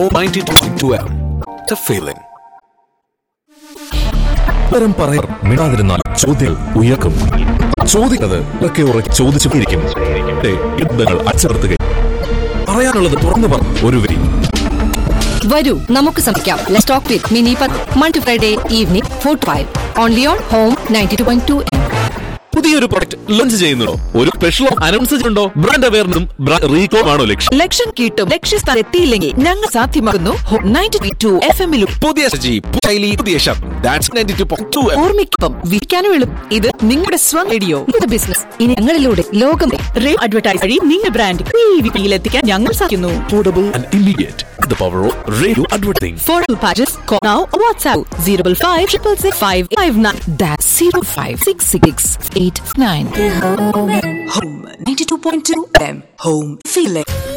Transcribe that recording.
Home 92.2 M. The feeling. ഉത്തരം പറയാൻ മിണ്ടാതിരുന്നാൽ ചോദ്യങ്ങൾ ഉയർക്കും ചോദിക്കുന്നത് ഉറക്കെ ഉറക്കെ ചോദിച്ചുകൊണ്ടിരിക്കും യുദ്ധങ്ങൾ അച്ചടത്തുക പറയാനുള്ളത് തുറന്നു പറഞ്ഞു ഒരു വരി വരൂ നമുക്ക് സംസാരിക്കാം ലെറ്റ്സ് ടോക്ക് വിത്ത് മിനി പത്ത് മൺ to Friday evening four five only on Home ninety two point two പുതിയൊരു പ്രൊഡക്റ്റ് ലോഞ്ച് ചെയ്യുന്നുണ്ടോ ഒരു സ്പെഷ്യൽ അനൗൺസ് ഉണ്ടോ ബ്രാൻഡ് അവയർനെസ്സും റീകോം ആണോ ലക്ഷ്യം ലക്ഷ്യം കിട്ടും ലക്ഷ്യസ്ഥാനം എത്തിയില്ലെങ്കിൽ ഞങ്ങൾ സാധ്യമാക്കുന്നു നയൻറ്റി ടു എഫ് എമ്മിലും പുതിയ സജി ശൈലി പുതിയ ശബ്ദം that's ninety two point two ഓർമ്മിക്കൊപ്പം വിൽക്കാനും എളുപ്പം ഇത് നിങ്ങളുടെ സ്വന്തം റേഡിയോ ബിസിനസ് ഇനി ഞങ്ങളിലൂടെ ലോകം റേഡിയോ അഡ്വർടൈസ് വഴി നിങ്ങളുടെ ബ്രാൻഡ് എത്തിക്കാൻ ഞങ്ങൾ സാധിക്കുന്നു affordable and immediate. The power of radio advertising. For pages now WhatsApp zero five triple six five five nine that zero five six six eight nine Home 92.2 M. Home feeling.